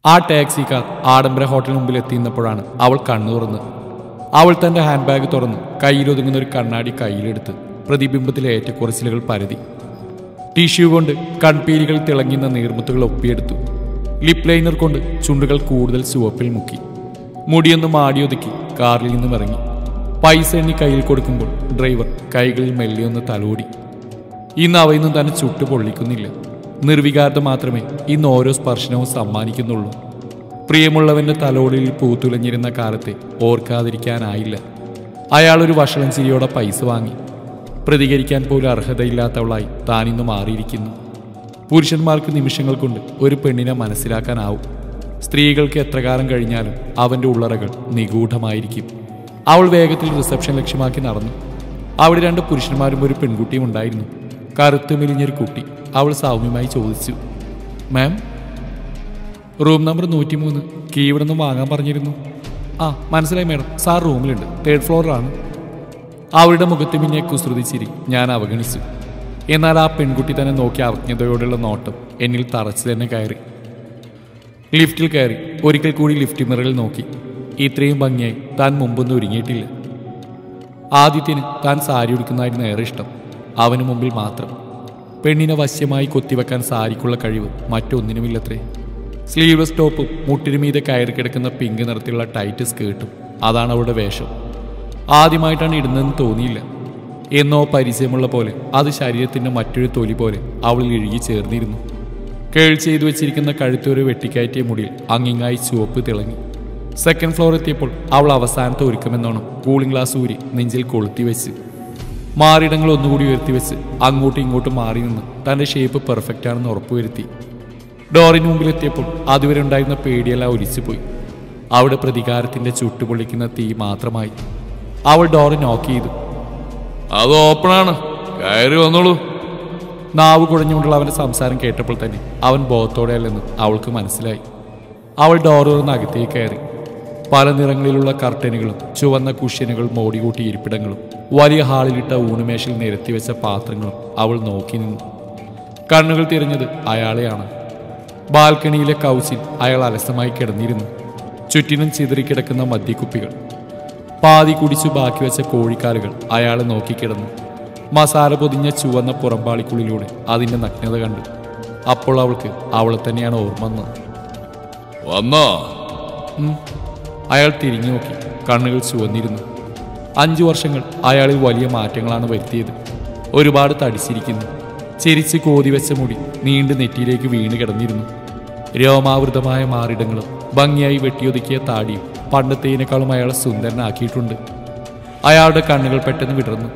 ആ taxi car ആഡംബര ഹോട്ടലിന് മുമ്പിൽ എത്തിയിരുന്നപ്പോഴാണ് അവൾ കണ്ണു തുറന്ന് അവൾ തന്റെ ഹാൻഡ് ബാഗ് തുറന്ന് കയ്യിലൊതുങ്ങുന്ന ഒരു കണ്ണാടി കയ്യിലെടുത്ത് പ്രതിബിംബത്തിലെ ഏറ്റക്കുറച്ചിലുകൾ പരതി ടിഷ്യൂ കൊണ്ട് കൺപീലികൾ തിളങ്ങുന്ന നീർമുത്തുകൾ ഒപ്പിയെടുത്തു ലിപ് ലൈനർ കൊണ്ട് ചുണ്ടുകൾ കൂടുതൽ ചുവപ്പിൽ മുക്കി മുടിയൊന്ന് മാടിയൊതുക്കി കാറിൽ നിന്നും ഇറങ്ങി പൈസ എണ്ണി കയ്യിൽ കൊടുക്കുമ്പോൾ ഡ്രൈവർ കൈകളിൽ മെല്ലിയൊന്ന് തലോടി ഇന്ന് അവയൊന്നും തന്നെ ചുട്ടു പൊള്ളിക്കുന്നില്ല നിർവികാരത മാത്രമേ ഇന്ന് ഓരോ സ്പർശനവും സമ്മാനിക്കുന്നുള്ളൂ പ്രിയമുള്ളവന്റെ തലോടിൽ പൂത്തുലഞ്ഞിരുന്ന കാലത്തെ ഓർക്കാതിരിക്കാനായില്ല അയാൾ ഒരു വഷളം ചിരിയോടെ പൈസ വാങ്ങി പ്രതികരിക്കാൻ പോലും അർഹതയില്ലാത്തവളായി താനിന്ന് മാറിയിരിക്കുന്നു പുരുഷന്മാർക്ക് നിമിഷങ്ങൾ കൊണ്ട് ഒരു പെണ്ണിനെ മനസ്സിലാക്കാനാവും സ്ത്രീകൾക്ക് എത്ര കാലം കഴിഞ്ഞാലും അവന്റെ ഉള്ളറകൾ നിഗൂഢമായിരിക്കും അവൾ വേഗത്തിൽ റിസപ്ഷൻ ലക്ഷ്യമാക്കി നടന്നു അവിടെ രണ്ട് പുരുഷന്മാരും ഒരു പെൺകുട്ടിയും ഉണ്ടായിരുന്നു കറുത്തു മെലിഞ്ഞൊരു കുട്ടി അവൾ സൗമ്യമായി ചോദിച്ചു മാം റൂം നമ്പർ നൂറ്റിമൂന്ന് കീ ഇവിടെ നിന്ന് വാങ്ങാൻ പറഞ്ഞിരുന്നു ആ മനസ്സിലായി മാഡം സാർ റൂമിലുണ്ട് തേർഡ് ഫ്ലോറിലാണ് അവളുടെ മുഖത്ത് പിന്നെ കുസൃതി ചിരി ഞാൻ അവഗണിച്ചു എന്നാൽ ആ പെൺകുട്ടി തന്നെ നോക്കി അവജ്ഞതയോടുള്ള നോട്ടം എന്നിൽ തറച്ചു തന്നെ കയറി ലിഫ്റ്റിൽ കയറി ഒരിക്കൽ കൂടി ലിഫ്റ്റ് മിററിൽ നോക്കി ഇത്രയും ഭംഗിയായി താൻ മുമ്പൊന്നും ഒരുങ്ങിയിട്ടില്ല ആദിത്യന് താൻ സാരി ഉടുക്കുന്നതായിരുന്നു ഏറെ ഇഷ്ടം അവന് മുമ്പിൽ മാത്രം പെണ്ണിനെ വശ്യമായി കൊത്തിവെക്കാൻ സാരിക്കുള്ള കഴിവ് മറ്റൊന്നിനുമില്ലത്രേ സ്ലീവ്ലെസ് ടോപ്പും മുട്ടിനുമീതെ കയറി കിടക്കുന്ന പിങ്ക് നിറത്തിലുള്ള ടൈറ്റ് സ്കേർട്ടും അതാണ് അവളുടെ വേഷം ആദ്യമായിട്ടാണ് ഇടുന്നതെന്ന് തോന്നിയില്ല എന്നോ പരിചയമുള്ള പോലെ അത് ശരീരത്തിന്റെ മറ്റൊരു തൊലി പോലെ അവളിൽ ഇഴുകി ചേർന്നിരുന്നു കേൾ ചെയ്തു വെച്ചിരിക്കുന്ന കഴുത്തൊരു വെട്ടിക്കയറ്റിയ മുടിയിൽ അങ്ങിങ്ങായി ചുവപ്പ് തിളങ്ങി സെക്കൻഡ് ഫ്ലോർ എത്തിയപ്പോൾ അവൾ അവസാനത്തെ ഒരുക്കമെന്നോണം കൂളിംഗ് ഗ്ലാസ് ഊരി നെഞ്ചിൽ കൊളുത്തി വെച്ച് മാറിടങ്ങൾ ഒന്നുകൂടി ഉയർത്തി വെച്ച് അങ്ങോട്ടും ഇങ്ങോട്ടും മാറി നിന്ന് തന്റെ ഷേപ്പ് പെർഫെക്റ്റ് ആണെന്ന് ഉറപ്പുവരുത്തി ഡോറിന് മുമ്പിൽ എത്തിയപ്പോൾ അതുവരെ ഉണ്ടായിരുന്ന പേടിയെല്ലാം ഒലിച്ചുപോയി അവിടെ പ്രതികാരത്തിന്റെ ചുട്ടുപൊള്ളിക്കുന്ന തീ മാത്രമായി അവൾ ഡോറ് നോക്ക് ചെയ്തു അത് ഓപ്പണാണ് കയറി വന്നോളൂ നാവ് കുഴഞ്ഞുകൊണ്ടുള്ള അവന്റെ സംസാരം കേട്ടപ്പോൾ തന്നെ അവൻ ബോധത്തോടെയല്ലെന്ന് അവൾക്ക് മനസ്സിലായി അവൾ ഡോർ തുറന്ന് അകത്തേക്ക് കയറി പല നിറങ്ങളിലുള്ള കർട്ടനുകളും ചുവന്ന കുഷ്യനുകൾ മോടികൂട്ടി ഇരിപ്പിടങ്ങളും വലിയ ഹാളിലിട്ട ഊണുമേശയിൽ നിരത്തി വെച്ച പാത്രങ്ങളും അവൾ നോക്കി നിന്നു കണ്ണുകൾ തിരഞ്ഞത് അയാളെയാണ് ബാൽക്കണിയിലെ കൗച്ചിൽ അയാൾ അലസമായി കിടന്നിരുന്നു ചുറ്റിനും ചിതറിക്കിടക്കുന്ന മദ്യക്കുപ്പികൾ പാതി കുടിച്ചു ബാക്കി വെച്ച കോഴിക്കാലുകൾ അയാളെ നോക്കിക്കിടന്നു മസാല പൊതിഞ്ഞ ചുവന്ന പുറമ്പാളിക്കുള്ളിലൂടെ അതിന്റെ നഗ്നത കണ്ടു അപ്പോൾ അവൾക്ക് അവളെ തന്നെയാണ് ഓർമ്മ വന്നത് വന്നോ ഉം. അയാൾ തിരിഞ്ഞു നോക്കി കണ്ണുകൾ ചുവന്നിരുന്നു അഞ്ചു വർഷങ്ങൾ അയാളിൽ വലിയ മാറ്റങ്ങളാണ് വരുത്തിയത് ഒരുപാട് തടിച്ചിരിക്കുന്നു ചിരിച്ച് കോതി വെച്ച മുടി നീണ്ടു നെറ്റിയിലേക്ക് വീണ് കിടന്നിരുന്നു രോമാവൃതമായ മാറിടങ്ങളും ഭംഗിയായി വെട്ടിയൊതുക്കിയ താടിയും പണ്ടത്തേനേക്കാളും അയാളെ സുന്ദരനാക്കിയിട്ടുണ്ട് അയാളുടെ കണ്ണുകൾ പെട്ടെന്ന് വിടർന്നു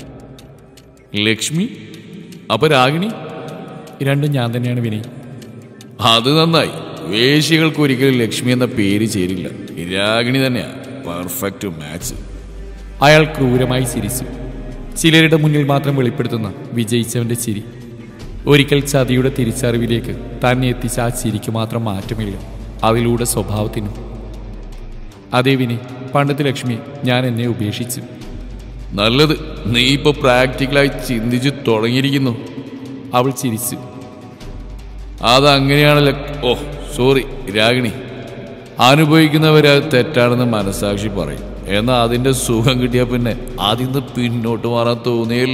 ലക്ഷ്മി അപ്പൊ രാഗിണി രണ്ടും ഞാൻ തന്നെയാണ് വിനയ് അത് നന്നായി വേശികൾക്ക് ഒരിക്കലും ലക്ഷ്മി എന്ന പേര് ചേരില്ല രാഗിണി തന്നെയാ പെർഫെക്റ്റ് മാച്ച് അയാൾ ക്രൂരമായി ചിരിച്ചു ചിലരുടെ മുന്നിൽ മാത്രം വെളിപ്പെടുത്തുന്ന വിജയിച്ചവന്റെ ചിരി ഒരിക്കൽ ചതിയുടെ തിരിച്ചറിവിലേക്ക് തന്നെ എത്തിച്ച ആ ചിരിക്ക് മാത്രം മാറ്റമില്ല അതിലൂടെ സ്വഭാവത്തിനും അതേ വിനി പണ്ടത്തെ ലക്ഷ്മി ഞാൻ എന്നെ ഉപേക്ഷിച്ചു നല്ലത് നീ ഇപ്പൊ പ്രാക്ടിക്കലായി ചിന്തിച്ചു തുടങ്ങിയിരിക്കുന്നു അവൾ ചിരിച്ചു അതങ്ങനെയാണല്ലോ ഓ സോറി രാഗിണി അനുഭവിക്കുന്നവരത് തെറ്റാണെന്ന് മനസാക്ഷി പറയും എന്നാൽ അതിന്റെ സുഖം കിട്ടിയ പിന്നെ അതിന്ന് പിന്നോട്ട് മാറാൻ തോന്നിയില്ല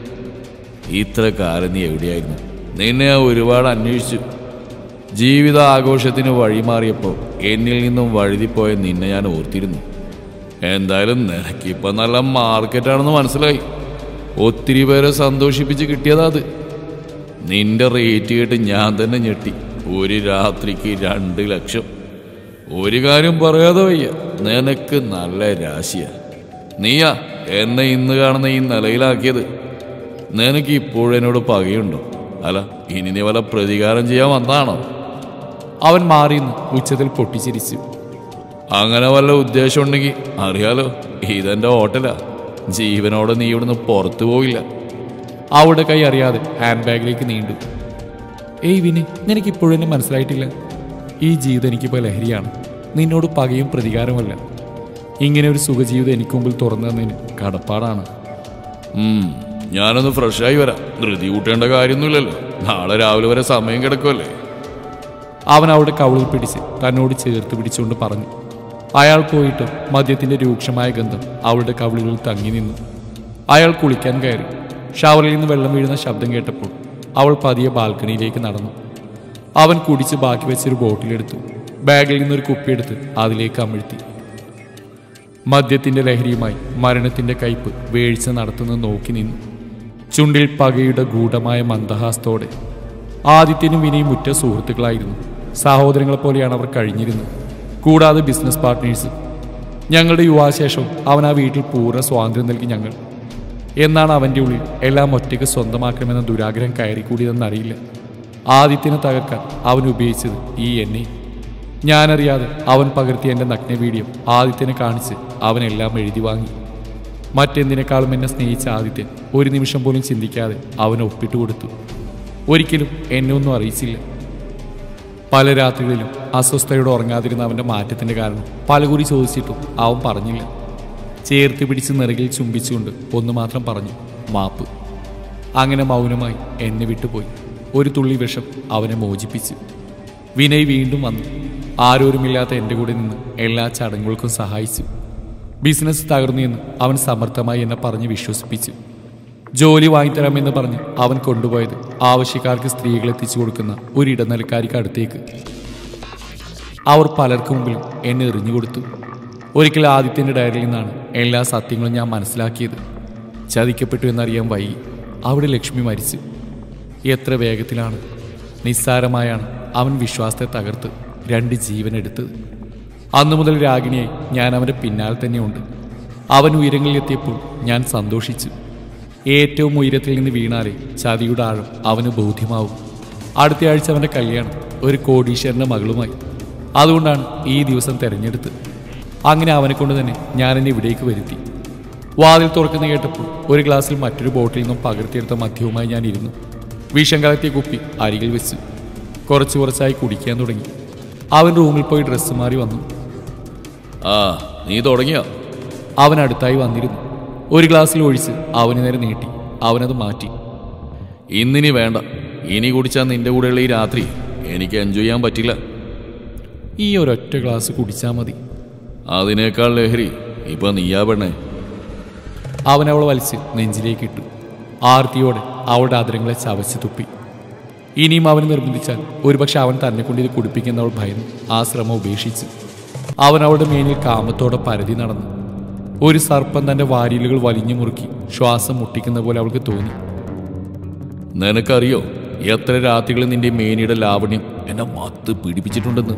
ഇത്ര കാലം നീ എവിടെയായിരുന്നു നിന്നെ ഞാൻ ഒരുപാട് അന്വേഷിച്ചു ജീവിത ആഘോഷത്തിന് വഴിമാറിയപ്പോൾ എന്നിൽ നിന്നും വഴുതിപ്പോയ നിന്നെ ഞാൻ ഓർത്തിരുന്നു എന്തായാലും നിനക്കിപ്പോ നല്ല മാർക്കറ്റാണെന്ന് മനസ്സിലായി ഒത്തിരി പേരെ സന്തോഷിപ്പിച്ച് കിട്ടിയതാ അത് നിന്റെ റേറ്റ് കേട്ട് ഞാൻ തന്നെ ഞെട്ടി ഒരു രാത്രിക്ക് രണ്ട് ലക്ഷം ഒരു കാര്യം പറയാതെ വയ്യ നിനക്ക് നല്ല രാശിയാ നീയാ എന്നെ ഇന്ന് കാണുന്ന ഈ നിലയിലാക്കിയത് നിനക്ക് ഇപ്പോഴും എന്നോട് പകയുണ്ടോ അല്ല ഇനി നീ വല്ല പ്രതികാരം ചെയ്യാൻ വന്നതാണോ അവൻ മാറിയെന്ന് ഉച്ചത്തിൽ പൊട്ടിച്ചിരിച്ചു അങ്ങനെ വല്ല ഉദ്ദേശം ഉണ്ടെങ്കിൽ അറിയാലോ ഇതെന്റെ ഹോട്ടലാ ജീവനോടെ നീ ഇവിടുന്ന് പുറത്തു പോയില്ല അവളുടെ കൈ അറിയാതെ ഹാൻഡ് ബാഗിലേക്ക് നീണ്ടു ഏയ് വിനി നിനക്ക് ഇപ്പോഴും എന്നെ മനസ്സിലായിട്ടില്ല ഈ ജീവിതം എനിക്കിപ്പോൾ ലഹരിയാണ് നിന്നോട് പകയും പ്രതികാരമല്ല ഇങ്ങനെ ഒരു സുഖജീവിതം എനിക്ക് മുമ്പിൽ തുറന്നു തന്നതിന് കടപ്പാടാണ് ഉം, ഞാനൊന്ന് ഫ്രഷായി വരാം ധൃതി കൂട്ടേണ്ട കാര്യമൊന്നുമില്ലല്ലോ നാളെ രാവിലെ വരെ സമയം കിടക്കുമല്ലേ അവൻ അവളുടെ കവിളിൽ പിടിച്ച് തന്നോട് ചേർത്ത് പിടിച്ചുകൊണ്ട് പറഞ്ഞു അയാൾ പോയിട്ട് മദ്യത്തിന്റെ രൂക്ഷമായ ഗന്ധം അവളുടെ കവിളുകളിൽ തങ്ങി നിന്നു അയാൾ കുളിക്കാൻ കയറി ഷവറിൽ നിന്ന് വെള്ളം വീഴുന്ന ശബ്ദം കേട്ടപ്പോൾ അവൾ പതിയെ ബാൽക്കണിയിലേക്ക് നടന്നു അവൻ കുടിച്ച് ബാക്കി വെച്ചൊരു ബോട്ടിലെടുത്തു ബാഗിൽ നിന്നൊരു കുപ്പിയെടുത്ത് അതിലേക്ക് അമിഴ്ത്തി മദ്യത്തിന്റെ ലഹരിയുമായി മരണത്തിന്റെ കയ്പ് വീഴ്ച നടത്തുന്നത് നോക്കി നിന്നു ചുണ്ടിൽ പകയുടെ ഗൂഢമായ മന്ദഹാസത്തോടെ ആദിത്യനും വിനയും ഉറ്റ സുഹൃത്തുക്കളായിരുന്നു സഹോദരങ്ങളെ പോലെയാണ് അവർ കഴിഞ്ഞിരുന്നത് കൂടാതെ ബിസിനസ് പാർട്ട്നേഴ്സ് ഞങ്ങളുടെ യുവാശേഷവും അവൻ ആ വീട്ടിൽ പൂർണ്ണ സ്വാതന്ത്ര്യം നൽകി ഞങ്ങൾ എന്നാണ് അവൻ്റെ ഉള്ളിൽ എല്ലാം ഒറ്റയ്ക്ക് സ്വന്തമാക്കണമെന്ന ദുരാഗ്രഹം കയറിക്കൂടിയതെന്നറിയില്ല ആദിത്യനെ തകർക്കാൻ അവൻ ഉപയോഗിച്ചത് ഈ എന്നെ ഞാനറിയാതെ അവൻ പകർത്തിയ എൻ്റെ നഗ്ന വീഡിയോ ആദിത്യനെ കാണിച്ച് അവനെല്ലാം എഴുതി വാങ്ങി മറ്റെന്തിനേക്കാളും എന്നെ സ്നേഹിച്ച ആദിത്യൻ ഒരു നിമിഷം പോലും ചിന്തിക്കാതെ അവൻ ഒപ്പിട്ട് കൊടുത്തു ഒരിക്കലും എന്നെ ഒന്നും അറിയിച്ചില്ല പല രാത്രികളിലും അസ്വസ്ഥയോടെ ഉറങ്ങാതിരുന്ന അവൻ്റെ മാറ്റത്തിൻ്റെ കാരണം പലകുറി ചോദിച്ചിട്ടും അവൻ പറഞ്ഞില്ല ചേർത്ത് പിടിച്ച് നിറകിൽ ചുംബിച്ചുകൊണ്ട് ഒന്ന് മാത്രം പറഞ്ഞു മാപ്പ് അങ്ങനെ മൗനമായി എന്നെ വിട്ടുപോയി ഒരു തുള്ളി വിഷം അവനെ മോചിപ്പിച്ചു വിനയ് വീണ്ടും വന്നു ആരോരുമില്ലാത്ത എൻ്റെ കൂടെ നിന്ന് എല്ലാ ചടങ്ങുകൾക്കും സഹായിച്ചു ബിസിനസ് തകർന്നു എന്ന് അവൻ സമർത്ഥമായി എന്നെ പറഞ്ഞ് വിശ്വസിപ്പിച്ചു ജോലി വാങ്ങിത്തരാമെന്ന് പറഞ്ഞ് അവൻ കൊണ്ടുപോയത് ആവശ്യക്കാർക്ക് സ്ത്രീകൾ എത്തിച്ചു കൊടുക്കുന്ന ഒരു ഇടനിലക്കാരിക്ക് അടുത്തേക്ക് അവർ പലർക്കും മുമ്പിലും എന്നെ എറിഞ്ഞു കൊടുത്തു ഒരിക്കൽ ആദിത്യൻ്റെ ഡയറിയിൽ നിന്നാണ് എല്ലാ സത്യങ്ങളും ഞാൻ മനസ്സിലാക്കിയത് ചതിക്കപ്പെട്ടു എന്നറിയാൻ വൈകി അവിടെ ലക്ഷ്മി മരിച്ചു എത്ര വേഗത്തിലാണ് നിസ്സാരമായാണ് അവൻ വിശ്വാസത്തെ തകർത്ത് രണ്ട് ജീവൻ എടുത്തത് അന്നു മുതൽ രാഗിണിയായി ഞാൻ അവൻ്റെ പിന്നാലെ തന്നെയുണ്ട് അവൻ ഉയരങ്ങളിൽ എത്തിയപ്പോൾ ഞാൻ സന്തോഷിച്ചു ഏറ്റവും ഉയരത്തിൽ നിന്ന് വീണാലേ ചതിയുടെ ആഴം അവന് ബോധ്യമാവും അടുത്ത ആഴ്ച അവൻ്റെ കല്യാണം ഒരു കോടീശ്വരൻ്റെ മകളുമായി അതുകൊണ്ടാണ് ഈ ദിവസം തിരഞ്ഞെടുത്തത് അങ്ങനെ അവനെ കൊണ്ട് തന്നെ ഞാൻ എന്നെ ഇവിടേക്ക് വരുത്തി വാതിൽ തുറക്കുന്ന കേട്ടപ്പോൾ ഒരു ഗ്ലാസ്സിൽ മറ്റൊരു ബോട്ടിൽ നിന്നും പകർത്തിയെടുത്ത മദ്യവുമായി ഞാൻ ഇരുന്നു വിഷം കലർത്തിയ കുപ്പി അരികിൽ വെച്ച് കുറച്ച് കുറച്ചായി കുടിക്കാൻ തുടങ്ങി അവൻ റൂമിൽ പോയി ഡ്രസ്സ് മാറി വന്നു ആ നീ തുടങ്ങിയോ അവൻ അടുത്തായി വന്നിരുന്നു ഒരു ഗ്ലാസ്സിൽ ഒഴിച്ച് അവന് നേരെ നീട്ടി അവനത് മാറ്റി ഇന്നിനി വേണ്ട ഇനി കുടിച്ചാൽ നിന്റെ കൂടെയുള്ള ഈ രാത്രി എനിക്ക് എൻജോയ് ചെയ്യാൻ പറ്റില്ല ഈ ഒരൊറ്റ ഗ്ലാസ് കുടിച്ചാൽ മതി അതിനേക്കാൾ ലഹരി ഇപ്പൊ നീയാ പെണ്ണേ അവൻ അവളെ വലിച്ച് നെഞ്ചിലേക്ക് ഇട്ടു ആർത്തിയോടെ അവളുടെ ആദരങ്ങളെ ചവച്ച് തുപ്പി ഇനിയും അവനെ നിർബന്ധിച്ചാൽ ഒരുപക്ഷെ അവൻ തന്നെ കൊണ്ട് ഇത് കുടിപ്പിക്കുന്നവൾ ഭയന്നു ആ ശ്രമം ഉപേക്ഷിച്ചു അവൻ അവളുടെ മേനിൽ കാമത്തോടെ പരതി നടന്നു ഒരു സർപ്പം തന്റെ വാരിയലുകൾ വലിഞ്ഞു മുറുക്കി ശ്വാസം മുട്ടിക്കുന്ന പോലെ അവൾക്ക് തോന്നി നിനക്കറിയോ എത്ര രാത്രികളിൽ നിന്റെ മേനിയുടെ ലാവണ്യം എന്നെ മത്ത് പിടിപ്പിച്ചിട്ടുണ്ടെന്ന്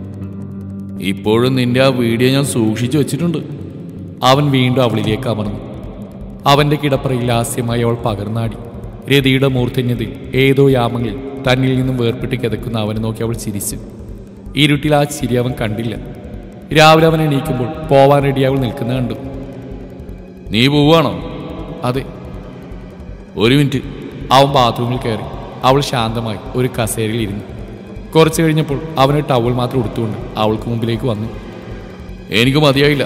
ഇപ്പോഴും നിന്റെ ആ വീഡിയോ ഞാൻ സൂക്ഷിച്ചു വെച്ചിട്ടുണ്ട് അവൻ വീണ്ടും അവളിലേക്ക് അമർന്നു അവന്റെ കിടപ്പറയിൽ ലാസ്യമായി അവൾ പകർന്നാടി രതിയുടെ മൂർധന്യതയിൽ ഏതോ യാമങ്ങളിൽ തന്നിൽ നിന്നും വേർപെട്ട് കിതക്കുന്ന അവനെ നോക്കി അവൾ ചിരിച്ചു ഇരുട്ടിൽ ആ ചിരി അവൻ കണ്ടില്ല രാവിലെ അവൻ എണീക്കുമ്പോൾ പോവാൻ റെഡി അവൾ നിൽക്കുന്ന കണ്ടു നീ പോവാണോ അതെ ഒരു മിനിറ്റ് അവൻ ബാത്റൂമിൽ കയറി അവൾ ശാന്തമായി ഒരു കസേരയിൽ ഇരുന്നു കുറച്ചു കഴിഞ്ഞപ്പോൾ അവന് ടവൽ മാത്രം എടുത്തുകൊണ്ട് അവൾക്ക് മുമ്പിലേക്ക് വന്നു എനിക്ക് മതിയായില്ല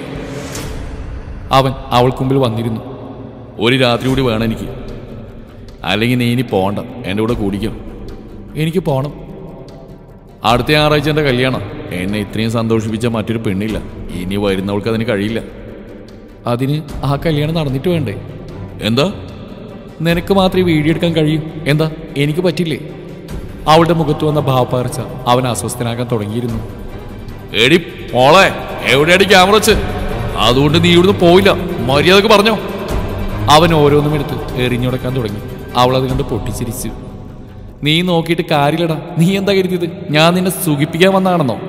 അവൻ അവൾക്ക് മുമ്പിൽ വന്നിരുന്നു ഒരു രാത്രി കൂടി വേണം എനിക്ക് അല്ലെങ്കിൽ നീ ഇനി പോണ്ട എൻ്റെ കൂടെ കൂടിക്കാം എനിക്ക് പോണം അടുത്ത ഞായറാഴ്ച എൻ്റെ കല്യാണം എന്നെ ഇത്രയും സന്തോഷിപ്പിച്ച മറ്റൊരു പെണ്ണില്ല ഇനി വരുന്നവൾക്ക് അതിന് കഴിയില്ല അതിന് ആ കല്യാണം നടന്നിട്ട് വേണ്ടേ എന്താ നിനക്ക് മാത്രമേ വീഡിയോ എടുക്കാൻ കഴിയൂ എന്താ എനിക്ക് പറ്റില്ലേ അവളുടെ മുഖത്ത് വന്ന ഭാവപ്പകർച്ച അവൻ അസ്വസ്ഥനാകാൻ തുടങ്ങിയിരുന്നു എടി മോളെ എവിടെയാടി ക്യാമറ വെച്ച് അതുകൊണ്ട് നീ ഇവിടുന്ന് പോയില്ല മര്യാദക്ക് പറഞ്ഞോ അവൻ ഓരോന്നും എടുത്ത് എറിഞ്ഞുടക്കാൻ തുടങ്ങി അവൾ അത് കണ്ട് പൊട്ടിച്ചിരിച്ചു നീ നോക്കിയിട്ട് കാര്യമില്ലടാ നീ എന്താ കരുതിയത് ഞാൻ നിന്നെ സുഖിപ്പിക്കാൻ വന്നാണെന്നോ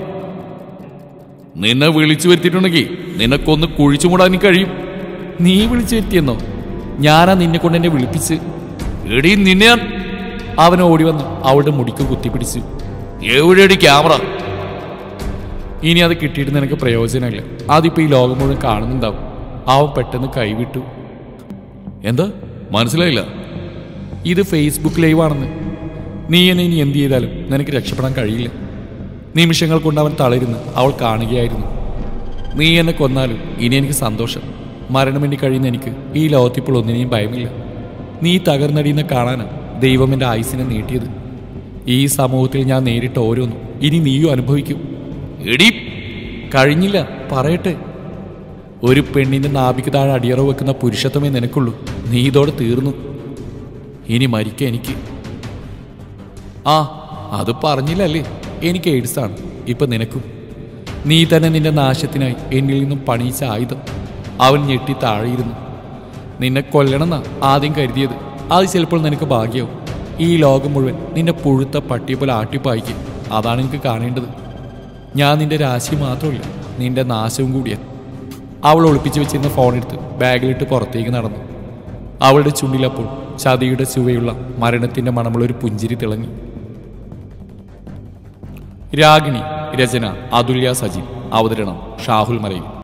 നിന്നെ വിളിച്ചു വരുത്തിയിട്ടുണ്ടെങ്കിൽ നിനക്കൊന്ന് കുഴിച്ചു മൂടാൻ എനിക്ക് കഴിയും നീ വിളിച്ചു വരുത്തിയെന്നോ ഞാനാ നിന്നെ കൊണ്ട് എന്നെ വിളിപ്പിച്ച് എടി നിന്നെ ഞാൻ അവൻ ഓടി വന്ന് അവളുടെ മുടിക്ക് കുത്തിപ്പിടിച്ചു എവിടെയടി ക്യാമറ ഇനി അത് കിട്ടിയിട്ട് നിനക്ക് പ്രയോജനമില്ല അതിപ്പോ ഈ ലോകം മുഴുവൻ കാണുന്നുണ്ടാവും അവൻ പെട്ടെന്ന് കൈവിട്ടു എന്താ മനസ്സിലായില്ല ഇത് ഫേസ്ബുക്ക് ലൈവ് ആണെന്ന് നീ എന്നെ ഇനി എന്ത് ചെയ്താലും നിനക്ക് രക്ഷപ്പെടാൻ കഴിയില്ല നിമിഷങ്ങൾ കൊണ്ട് അവൻ തളരുന്ന് അവൾ കാണുകയായിരുന്നു നീ എന്നെ കൊന്നാലും ഇനി എനിക്ക് സന്തോഷം മരണം വേണ്ടി കഴിയുന്ന എനിക്ക് ഈ ലോകത്തിപ്പോൾ ഒന്നിനെയും ഭയമില്ല നീ തകർന്നടിയുന്ന കാണാനാ ദൈവം എൻ്റെ ആയുസിനെ നീട്ടിയത് ഈ സമൂഹത്തിൽ ഞാൻ നേരിട്ട ഓരോന്നും ഇനി നീയും അനുഭവിക്കും എടി കഴിഞ്ഞില്ല പറയട്ടെ ഒരു പെണ്ണിന്റെ നാഭിക്ക് താഴെ അടിയറ വെക്കുന്ന പുരുഷത്വമേ നിനക്കുള്ളൂ നീ ഇതോടെ തീർന്നു ഇനി മരിക്ക എനിക്ക് ആ അത് പറഞ്ഞില്ലല്ലേ എനിക്ക് എയ്ഡ്സ് ആണ് ഇപ്പൊ നിനക്കും നീ തന്നെ നിന്റെ നാശത്തിനായി എന്നിൽ നിന്നും പണിയിച്ച ആയുധം അവൻ ഞെട്ടി താഴെയിരുന്നു നിന്നെ കൊല്ലണമെന്നാ ആദ്യം കരുതിയത് അത് ചിലപ്പോൾ നിനക്ക് ഭാഗ്യവും ഈ ലോകം മുഴുവൻ നിന്നെ പുഴുത്ത പട്ടിയെ പോലെ ആട്ടിപ്പായിക്കും അതാണ് എനിക്ക് കാണേണ്ടത് ഞാൻ നിന്റെ രാശി മാത്രമല്ല നിന്റെ നാശവും കൂടിയാ അവൾ ഒളിപ്പിച്ചു വെച്ചിരുന്ന ഫോണെടുത്ത് ബാഗിലിട്ട് പുറത്തേക്ക് നടന്നു അവളുടെ ചുണ്ടിലപ്പോൾ ചതിയുടെ ചുവയുള്ള മരണത്തിന്റെ മണമുള്ള ഒരു പുഞ്ചിരി തിളങ്ങി രാഗിണി രചന അതുല്യ സജിൻ അവതരണം ഷാഹുൽ മലയിൽ